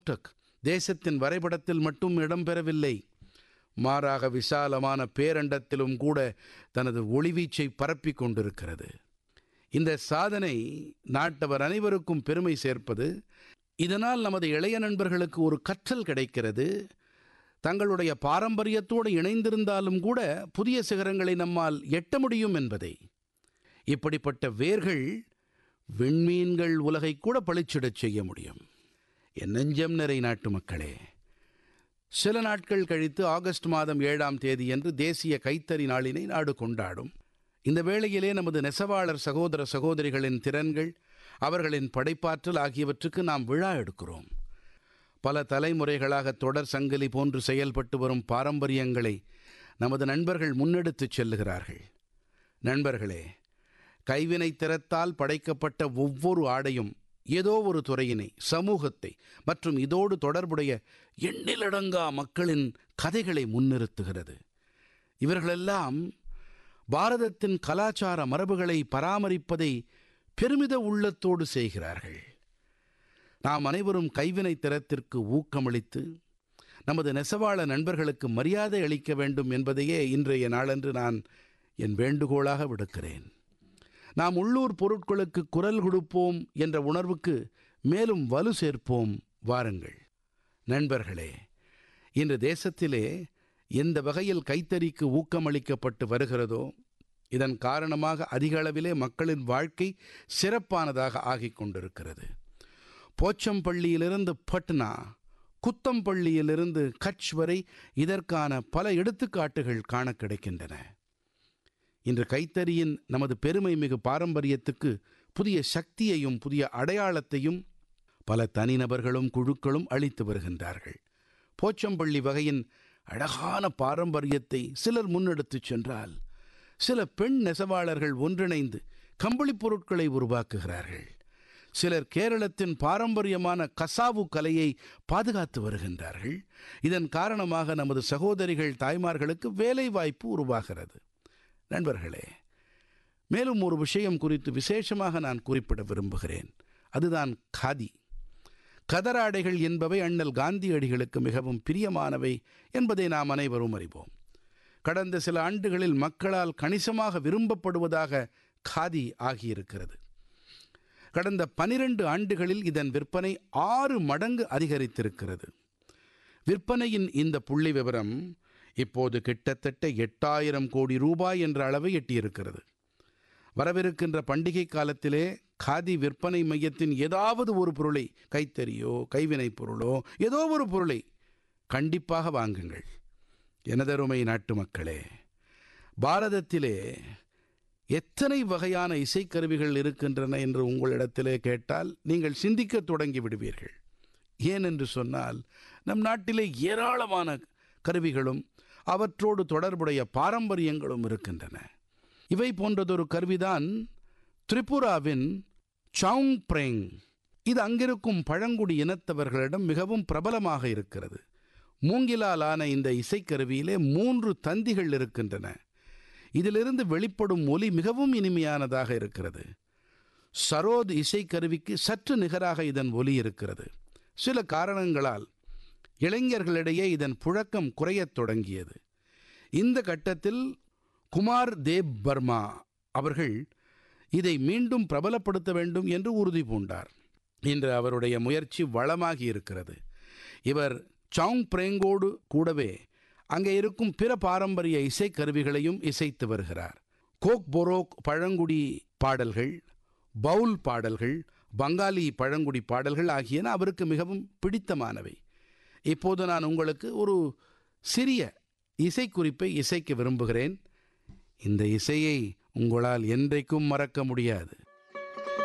லோக்டக் தேசத்தின் வரைபடத்தில் மட்டும் இடம்பெறவில்லை மாறாக விசாலமான பேரண்டத்திலும் கூட தனது ஒளிவீச்சை பரப்பிக் கொண்டிருக்கிறது இந்த சாதனை நாட்டவர் அனைவருக்கும் பெருமை சேர்ப்பது இதனால் நமது இளைய நண்பர்களுக்கு ஒரு கற்றல் கிடைக்கிறது தங்களுடைய பாரம்பரியத்தோடு இணைந்திருந்தாலும் கூட புதிய சிகரங்களை நம்மால் எட்ட முடியும் என்பதை இப்படிப்பட்ட வேர்கள் விண்மீன்கள் உலகை கூட பளிச்சிடச் செய்ய முடியும் என் நெஞ்சம் நிறை நாட்டு மக்களே சில நாட்கள் கழித்து ஆகஸ்ட் மாதம் ஏழாம் தேதியன்று தேசிய கைத்தறி நாளினை நாடு கொண்டாடும் இந்த வேளையிலே நமது நெசவாளர் சகோதர சகோதரிகளின் திறன்கள் அவர்களின் படைப்பாற்றல் ஆகியவற்றுக்கு நாம் விழா எடுக்கிறோம் பல தலைமுறைகளாக தொடர் சங்கிலி போன்று செயல்பட்டு வரும் பாரம்பரியங்களை நமது நண்பர்கள் முன்னெடுத்துச் செல்லுகிறார்கள் நண்பர்களே கைவினை திறத்தால் படைக்கப்பட்ட ஒவ்வொரு ஆடையும் ஏதோ ஒரு துறையினை சமூகத்தை மற்றும் இதோடு தொடர்புடைய எண்ணிலடங்கா மக்களின் கதைகளை முன்னிறுத்துகிறது இவர்களெல்லாம் பாரதத்தின் கலாச்சார மரபுகளை பராமரிப்பதை பெருமித உள்ளத்தோடு செய்கிறார்கள் நாம் அனைவரும் கைவினை திறத்திற்கு ஊக்கமளித்து நமது நெசவாள நண்பர்களுக்கு மரியாதை அளிக்க வேண்டும் என்பதையே இன்றைய நாளன்று நான் என் வேண்டுகோளாக விடுக்கிறேன் நாம் உள்ளூர் பொருட்களுக்கு குரல் கொடுப்போம் என்ற உணர்வுக்கு மேலும் வலு சேர்ப்போம் வாருங்கள் நண்பர்களே இன்று தேசத்திலே எந்த வகையில் கைத்தறிக்கு ஊக்கமளிக்கப்பட்டு வருகிறதோ இதன் காரணமாக அதிக அளவிலே மக்களின் வாழ்க்கை சிறப்பானதாக ஆகிக் கொண்டிருக்கிறது போச்சம்பள்ளியிலிருந்து பட்னா குத்தம்பள்ளியிலிருந்து கட்ச் வரை இதற்கான பல எடுத்துக்காட்டுகள் காண கிடைக்கின்றன இன்று கைத்தறியின் நமது பெருமை மிகு பாரம்பரியத்துக்கு புதிய சக்தியையும் புதிய அடையாளத்தையும் பல தனிநபர்களும் குழுக்களும் அளித்து வருகின்றார்கள் போச்சம்பள்ளி வகையின் அழகான பாரம்பரியத்தை சிலர் முன்னெடுத்துச் சென்றால் சில பெண் நெசவாளர்கள் ஒன்றிணைந்து கம்பளிப் பொருட்களை உருவாக்குகிறார்கள் சிலர் கேரளத்தின் பாரம்பரியமான கசாவு கலையை பாதுகாத்து வருகின்றார்கள் இதன் காரணமாக நமது சகோதரிகள் தாய்மார்களுக்கு வேலை வாய்ப்பு உருவாகிறது நண்பர்களே மேலும் ஒரு விஷயம் குறித்து விசேஷமாக நான் குறிப்பிட விரும்புகிறேன் அதுதான் காதி கதராடைகள் என்பவை அண்ணல் காந்தியடிகளுக்கு மிகவும் பிரியமானவை என்பதை நாம் அனைவரும் அறிவோம் கடந்த சில ஆண்டுகளில் மக்களால் கணிசமாக விரும்பப்படுவதாக காதி ஆகியிருக்கிறது கடந்த பனிரெண்டு ஆண்டுகளில் இதன் விற்பனை ஆறு மடங்கு அதிகரித்திருக்கிறது விற்பனையின் இந்த புள்ளி விவரம் இப்போது கிட்டத்தட்ட எட்டாயிரம் கோடி ரூபாய் என்ற அளவை எட்டியிருக்கிறது வரவிருக்கின்ற பண்டிகை காலத்திலே காதி விற்பனை மையத்தின் ஏதாவது ஒரு பொருளை கைத்தறியோ கைவினைப் பொருளோ ஏதோ ஒரு பொருளை கண்டிப்பாக வாங்குங்கள் எனதருமை நாட்டு மக்களே பாரதத்திலே எத்தனை வகையான இசைக்கருவிகள் இருக்கின்றன என்று உங்களிடத்திலே கேட்டால் நீங்கள் சிந்திக்கத் தொடங்கி விடுவீர்கள் ஏன் என்று சொன்னால் நம் நாட்டிலே ஏராளமான கருவிகளும் அவற்றோடு தொடர்புடைய பாரம்பரியங்களும் இருக்கின்றன இவை போன்றதொரு கருவிதான் திரிபுராவின் சவுங் பிரேங் இது அங்கிருக்கும் பழங்குடி இனத்தவர்களிடம் மிகவும் பிரபலமாக இருக்கிறது மூங்கிலால் ஆன இந்த இசைக்கருவியிலே மூன்று தந்திகள் இருக்கின்றன இதிலிருந்து வெளிப்படும் ஒலி மிகவும் இனிமையானதாக இருக்கிறது சரோத் இசைக்கருவிக்கு சற்று நிகராக இதன் ஒலி இருக்கிறது சில காரணங்களால் இளைஞர்களிடையே இதன் புழக்கம் குறையத் தொடங்கியது இந்த கட்டத்தில் குமார் தேவ் பர்மா அவர்கள் இதை மீண்டும் பிரபலப்படுத்த வேண்டும் என்று உறுதி பூண்டார் இன்று அவருடைய முயற்சி வளமாகி இருக்கிறது இவர் சவுங் பிரேங்கோடு கூடவே அங்கே இருக்கும் பிற பாரம்பரிய இசைக்கருவிகளையும் இசைத்து வருகிறார் கோக் பொரோக் பழங்குடி பாடல்கள் பவுல் பாடல்கள் பங்காலி பழங்குடி பாடல்கள் ஆகியன அவருக்கு மிகவும் பிடித்தமானவை இப்போது நான் உங்களுக்கு ஒரு சிறிய இசைக்குறிப்பை இசைக்க விரும்புகிறேன் இந்த இசையை உங்களால் என்றைக்கும் மறக்க முடியாது